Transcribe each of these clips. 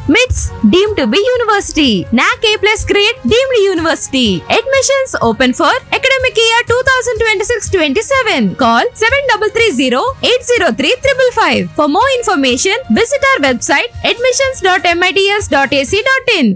MITS deemed to be university. NAC A plus grade deemed university. Admissions open for academic year 2026-27. Call 7330-803-555. For more information, visit our website admissions.mits.ac.in.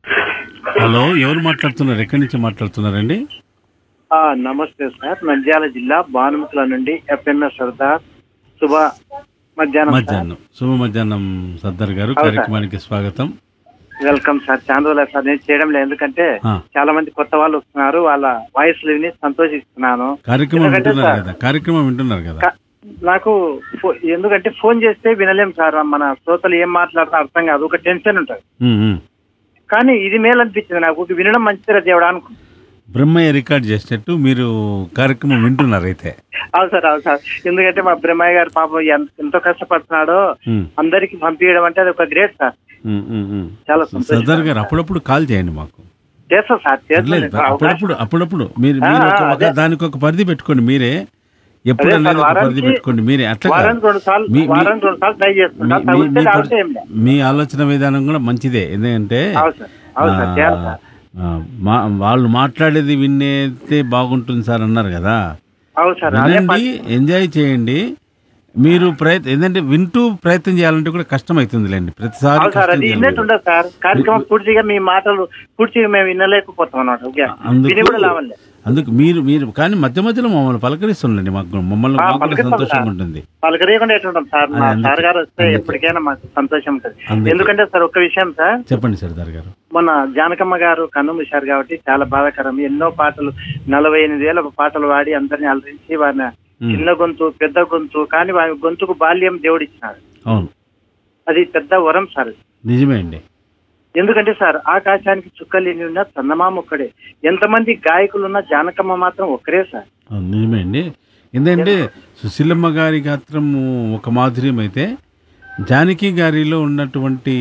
Hello ఎవరు మాట్లాడుతున్నారు ఎక్కడి నుంచి మాట్లాడుతున్నారండి ఆ, నమస్తే sir Nandyal జిల్లా భానుమతుల నుండి ఎఫ్ఎంఎస్ సర్దార్ శుభ మధ్యాహ్నం సార్. మధ్యాహ్నం శుభ మధ్యాహ్నం సర్దార్ గారు అవును సార్. కార్యక్రమానికి స్వాగతం వెల్కమ్ సార్ చాలా రోజులు సార్ నేను చేయడం లేదు ఎందుకంటే ఆ, చాలా మంది కొత్త వాళ్ళు వస్తున్నారు వాళ్ళ వాయిస్ విని సంతోషిస్తున్నాను కార్యక్రమం ఎందుకంటే వింటున్నారు సార్- కదా కార్యక్రమం వింటున్నారు కదా క- నాకు ఫో- ఎందుకంటే ఫోన్ చేస్తే వినలేం సార్ మన శ్రోతలు ఏం మాట్లాడుతున్నా అర్థం కాదు ఒక టెన్షన్ ఉంటుంది ఉమ్, ఉమ్. కానీ ఇది మేలు అనిపించింది నాకు ఒక వినడం మంచిదిరా దేవుడా అనుకో బ్రహ్మయ్య రికార్డ్ చేసినట్టు మీరు కార్యక్రమం వింటున్నారు అయితే అవును సార్ అవును సార్ ఎందుకంటే మా బ్రహ్మయ్య గారు పాపం ఎంత- ఎంతో కష్టపడుతున్నాడో ఉమ్, అందరికి పంపించడం అంటే అది ఒక గ్రేట్ సార్ ఉమ్, ఉమ్, ఉమ్. చాలా సంతోషం సర్దార్ గారు అప్పుడప్పుడు కాల్ చేయండి మాకు చేస్తాం సార్ చేస్తాం లేదు సార్. అవకాశం- అప్పుడప్పుడు అప్పుడప్పుడు మీరు ఆ, మీరు ఒక- ఆ, ఒక అదే. దానికి ఒక పరిధి పెట్టుకోండి మీరే ఎప్పుడు అదే సార్, అనేది ఒక పరిధి వారానికి- పెట్టుకోండి మీరే అట్లా కాదు. వారానికి రెండు సార్లు మీ- మీ- వారానికి రెండు సార్లు ట్రై చేస్తుంటా మీ- మీ- తగ్గితే మీ లేకపోతే ఏం లేదు. మీ ఆలోచన విధానం కూడా మంచిదే ఎందుకంటే అవును సార్ అవును సార్ చేయాలి సార్ ఆ, మా- వాళ్ళు మాట్లాడేది వినేస్తే బాగుంటుంది సార్ అన్నారు కదా అవును సార్ అదే వినండి ఎంజాయ్ చేయండి మీరు ప్రయత్నం ఏంటంటే వింటూ ప్రయత్నం చేయాలంటే కూడా కష్టం అవుతుందిలేండి ప్రతిసారి అవును సార్ కష్టం అది చేయాలి విన్నట్టు ఉండదు సార్ కార్యక్రమం పూర్తిగా మీ మాటలు పూర్తిగా మేము వినలేకపోతాం అన్నమాట ఓకే. అందుకు విని కూడా లాభం లేదు అందుకు మీరు మీరు కానీ మధ్య మధ్యలో మమ్మల్ని పలకరిస్తుండండి మాకు మమ్మల్ని ఆ, మాకు కూడా పలకరిస్తాం సంతోషంగా సార్. ఉంటుంది పలకరియకుండా ఎట్లుంటాం సార్ మా అది అందుకే- సార్ గారు వస్తే అందుకే. ఎప్పటికైనా మాకు సంతోషం ఉంటుంది అందుకే. ఎందుకంటే సార్ ఒక విషయం సార్ చెప్పండి సర్దార్ గారు మొన్న జానకమ్మ గారు కన్నుమూశారు కాబట్టి చాలా బాధాకరం ఎన్నో పాటలు నలభై ఎనిమిది వేల పాటలు వాడి అందరిని అలరించి వారిని ఉమ్, చిన్న గొంతు పెద్ద గొంతు కానీ వారి గొంతుకు బాల్యం దేవుడు ఇచ్చినాడు అవును అది పెద్ద వరం సార్ నిజమే అండి ఎందుకంటే సార్ ఆకాశానికి చుక్కలేని ఉన్న చందమామ ఒక్కడే ఎంతమంది గాయకులు ఉన్న జానకమ్మ మాత్రం ఒక్కరే సార్ అవును, నిజమే అండి ఎందుకంటే సుశీలమ్మ గారి గాత్రం ఒక మాధుర్యం అయితే జానకి గారిలో ఉన్నటువంటి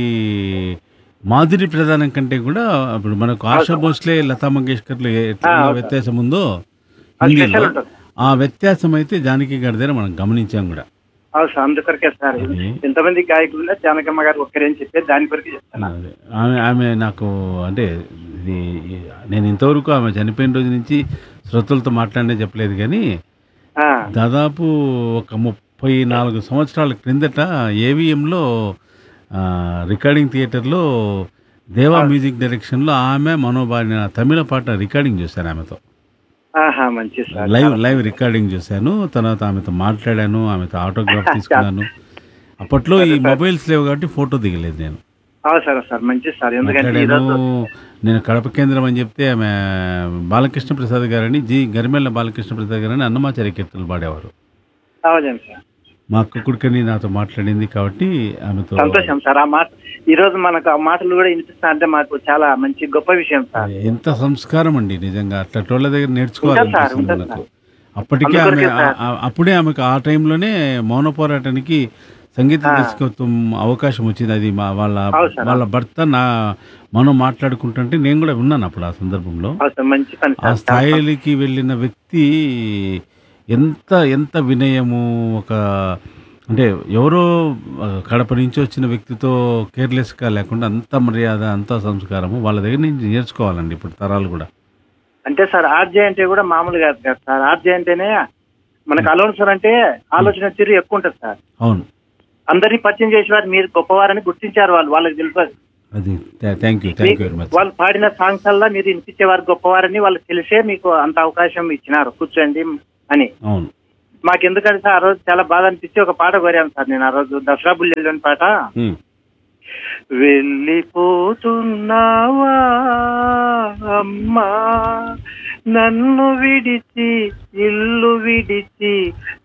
మాధురి ప్రధానం కంటే కూడా ఇప్పుడు మనకు ఆశా భోస్లే లతా మంగేష్కర్లు ఎట్లా ఆ, అవును. వ్యత్యాసం ఉందో అది హిందీలో స్పెషల్ ఉంటుంది ఆ వ్యత్యాసం అయితే జానకి గారి దగ్గర మనం గమనించాం కూడా అవును సార్ అందుకొరకే సార్ అది. ఎంతమంది గాయకులు ఉన్నా జానకమ్మ గారు ఒక్కరే అని చెప్పి దాని కొరకే చెప్తాను అదే. ఆమె ఆమె నాకు అంటే ఇది నేను ఇంతవరకు ఆమె చనిపోయిన రోజు నుంచి శ్రోతలతో మాట్లాడే చెప్పలేదు కానీ ఆ, దాదాపు ఒక ముప్పై నాలుగు సంవత్సరాల క్రిందట ఏవిఎంలో రికార్డింగ్ థియేటర్లో దేవా మ్యూజిక్ డైరెక్షన్లో ఆమె మనోబాడిన తమిళ పాట రికార్డింగ్ చూశాను ఆమెతో ఆహా మంచి సార్ లైవ్ లైవ్ రికార్డింగ్ చూశాను తర్వాత ఆమెతో మాట్లాడాను ఆమెతో ఆటోగ్రాఫ్ తీసుకున్నాను అప్పట్లో ఈ మొబైల్స్ లేవు కాబట్టి ఫోటో దిగలేదు నేను అవును సార్ సార్ మంచి సార్ ఎందుకంటే మాట్లాడాను ఈరోజు నేను కడప కేంద్రం అని చెప్తే ఆమె బాలకృష్ణ ప్రసాద్ గారని జి గరిమెల్ల బాలకృష్ణ ప్రసాద్ గారని అన్నమాచార్య కీర్తనలు పాడేవారు అవును సార్ మా కుక్కుడికని నాతో మాట్లాడింది కాబట్టి ఆమెతో సంతోషం సార్ ఆ మాట ఈ రోజు మనకు ఆ మాటలు కూడా వినిపిస్తా అంటే మాకు చాలా మంచి గొప్ప విషయం సార్ ఎంత సంస్కారం అండి నిజంగా అట్లా దగ్గర నేర్చుకోవాలి ఉంటుంది సార్, అనిపిస్తుంది ఉంటుంది నాకు అప్పటికే ఆమె అందుకొరకే సార్. ఆ- ఆ- అప్పుడే ఆమెకు ఆ టైంలోనే మౌన పోరాటానికి సంగీత దర్శకత్వం అవకాశం వచ్చింది అది మా వాళ్ళ అవును సార్. వాళ్ళ భర్త నా మనం మాట్లాడుకుంటుంటే నేను కూడా విన్నాను అప్పుడు ఆ సందర్భంలో అవును సార్ మంచి పని ఆ సార్ స్థాయికి వెళ్ళిన వ్యక్తి ఎంత ఎంత వినయము ఒక అంటే ఎవరో ఆ, కడప నుంచి వచ్చిన వ్యక్తితో కేర్లెస్గా లేకుండా అంత మర్యాద అంత సంస్కారము వాళ్ళ దగ్గర నుంచి నేర్చుకోవాలండి ఇప్పుడు తరాలు కూడా అంటే సార్ ఆర్జే అంటే కూడా మామూలు కాదు కదా సార్ ఆర్జే అంటేనే మనకు అలోన్ సార్ అంటే ఆలోచన తీరు ఎక్కువ ఉంటుంది సార్ అవును అందరినీ పరిచయం చేసేవారు మీరు గొప్పవారని గుర్తించారు వాళ్ళు వాళ్ళకి తెలియదు అది thank you thank you very much వాళ్ళు పాడిన సాంగ్స్ అల్లా మీరు వినిపించేవారు గొప్పవారని వాళ్ళకి తెలిసే మీకు అంత అవకాశం ఇచ్చినారు కూర్చోండి అని అవును మాకు ఎందుకంటే సార్ ఆ రోజు చాలా బాధ అనిపించి ఒక పాట కోరాను సార్ నేను ఆ రోజు దసరా బుల్లిలోని పాట ఉమ్. వెళ్ళిపోతున్నావా అమ్మా నన్ను విడిచి ఇల్లు విడిచి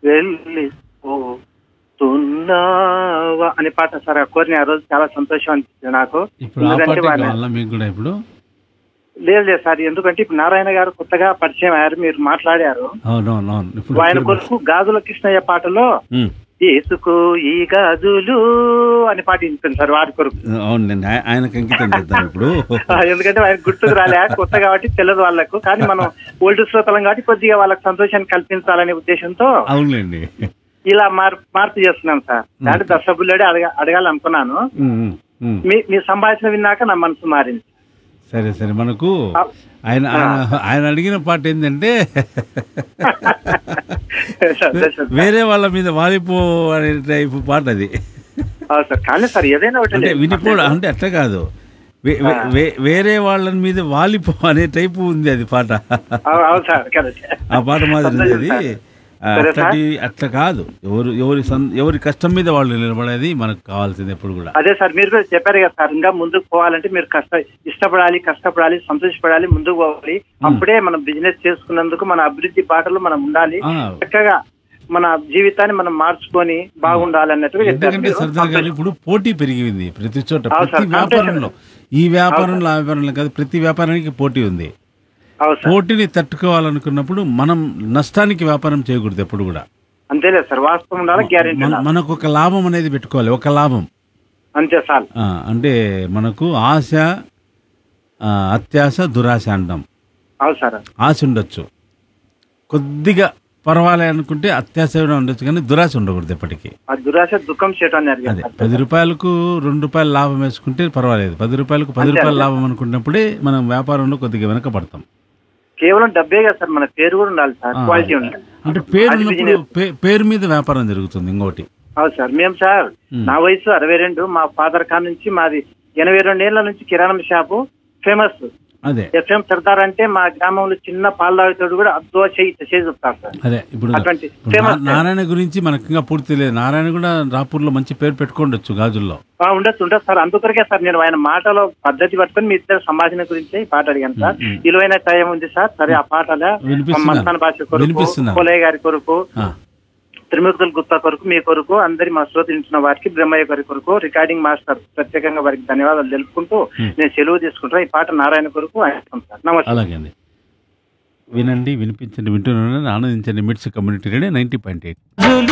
వెళ్ళిపోతున్నావా అనే పాట సార్ ఆ కోరిన ఆ రోజు చాలా సంతోషం అనిపించింది నాకు ఇప్పుడు ఆ ఎందుకంటే పాటే వాళ్ళ- కావాలా మీకు కూడా ఇప్పుడు లేదు లేదు సార్ ఎందుకంటే ఇప్పుడు నారాయణ గారు కొత్తగా పరిచయం అయ్యారు మీరు మాట్లాడారు అవును అవును అవును ఇప్పుడు ఆయన కొరకు గాజుల కృష్ణయ్య పాటలో ఉమ్. ఏసుకో ఈ గాజులు అని పాట వినిపింది సార్ వారి కొరకు అవును నేను ఆయ- ఆయనకు అంకితం చేద్దాం ఇప్పుడు ఆ, ఎందుకంటే ఆయన గుర్తుకు రాలే కొత్త కాబట్టి తెలియదు వాళ్ళకు కానీ మనం ఓల్డ్ శ్రోతలం కాబట్టి కొద్దిగా వాళ్ళకి సంతోషాన్ని కల్పించాలనే ఉద్దేశంతో అవునులేండి ఇలా మార్ మార్పు చేస్తున్నాం సార్ అంటే దసరా బుల్లడి అడగ అడగాలనుకున్నాను ఉమ్, ఉమ్. ఉమ్. మీ మీ సంభాషణ విన్నాక నా మనసు మారింది సరే సరే మనకు ఆ. ఆయన ఆయన ఆయన అడిగిన పాట ఏంటంటే సార్, సార్. వేరే వాళ్ళ మీద వాలిపో అనే టైపు పాట అది అవును సార్ కానీ సార్ ఏదైనా ఒకటి అంటే వినిపోవడం అంటే అట్లా కాదు వే- వే- వే- వేరే వాళ్ళ మీద వాలిపో అనే టైపు ఉంది అది పాట అవు- అవును సార్ కరెక్ట్ ఆ పాట మాదిరి ఉంది అది ఆ, సరే సార్. అట్లాంటి అట్లా కాదు ఎవరు ఎవరి సం- ఎవరి కష్టం మీద వాళ్ళు నిలబడేది మనకు కావాల్సింది ఎప్పుడు కూడా అదే సార్ మీరు కూడా చెప్పారు కదా సార్ ఇంకా ముందుకు పోవాలంటే మీరు కష్ట ఇష్టపడాలి కష్టపడాలి సంతోషపడాలి ముందుకు పోవాలి అప్పుడే మనం బిజినెస్ చేసుకున్నందుకు మన అభివృద్ధి బాటలో మనం ఉండాలి ఆ, చక్కగా మన జీవితాన్ని మనం మార్చుకొని బాగుండాలి అన్నట్టుగా చెప్పారు ఎందుకంటే మీరు. సరదాగా కానీ ఇప్పుడు పోటీ పెరిగింది ప్రతి చోట అవును ప్రతి సార్, వ్యాపారంలో ఈ వ్యాపారంలో ఆ వ్యాపారంలో కాదు ప్రతి వ్యాపారానికి పోటీ ఉంది అవును సార్ పోటీని తట్టుకోవాలనుకున్నప్పుడు మనం నష్టానికి వ్యాపారం చేయకూడదు ఎప్పుడు కూడా అంతేలే సార్ వాస్తవం ఉండాలి గ్యారెంటీ మన- మనకు ఒక లాభం అనేది పెట్టుకోవాలి ఒక లాభం అంతే సార్ ఆ, అంటే మనకు ఆశ ఆ, అత్యాశ దురాశ అంటాం అవును సార్ ఆశ ఉండొచ్చు కొద్దిగా పర్వాలే అనుకుంటే అత్యాశ కూడా ఉండొచ్చు కానీ దురాశ ఉండకూడదు ఎప్పటికీ ఆ దురాశ దుఃఖం చేయటం అదే జరిగింది పది రూపాయలకు రెండు రూపాయలు లాభం వేసుకుంటే పర్వాలేదు పది రూపాయలకు పది అంతే, రూపాయలు అంతే. లాభం అనుకున్నప్పుడే మనం వ్యాపారంలో కొద్దిగా వెనక పడతాం కేవలం డబ్బే కదా సార్ మన పేరు కూడా ఉండాలి సార్ ఆ. క్వాలిటీ ఉండాలి అంటే పేరు అది ఉన్నప్పుడు business. పే- పేరు మీద వ్యాపారం జరుగుతుంది ఇంకోటి అవును సార్ మేము సార్ మ్. నా వయసు అరవై రెండు మా ఫాదర్ కా నుంచి మాది ఎనభై రెండేళ్ల నుంచి కిరాణం షాపు ఫేమస్ అదే ఎఫ్ఎం సర్దార్ అంటే మా గ్రామంలో చిన్న పాలు తాగుతాడు కూడా అద్దో చేయి ఇట్ట చేయి చెప్తారు సార్ అదే ఇప్పుడు అటువంటి ఇప్పుడు famous నా- నారాయణ గురించి మనకి ఇంకా పూర్తి లేదు నారాయణ కూడా రాపూర్లో మంచి పేరు పెట్టుకోండొచ్చు గాజుల్లో ఆ, ఉండొచ్చు ఉండొచ్చు సార్ అందుకొరకే సార్ నేను ఆయన మాటలో పద్ధతి పట్టుకొని మీ ఇద్దరు సంభాషణ గురించి ఈ పాట అడిగాను సార్ మ్, మ్. విలువైన టైం ఉంది సార్ సరే ఆ పాటలో వినిపిస్తున్నాను. మస్తాన్ భాష కొరకు వినిపిస్తున్నాను. కోలయ్య గారి కొరకు ఆ, త్రిమూర్తుల గుప్తా కొరకు మీ కొరకు అందరి మా శ్రోతించిన వారికి బ్రహ్మయ్య గారి కొరకు రికార్డింగ్ మాస్టర్ ప్రత్యేకంగా వారికి ధన్యవాదాలు తెలుపుకుంటూ Hmm. నేను సెలవు తీసుకుంటా ఈ పాట నారాయణ కొరకు ఆయన సార్ నమస్తే అలాగే అండి వినండి వినిపించండి వింటున్నాను ఆనందించండి MITS community radio ninety point eight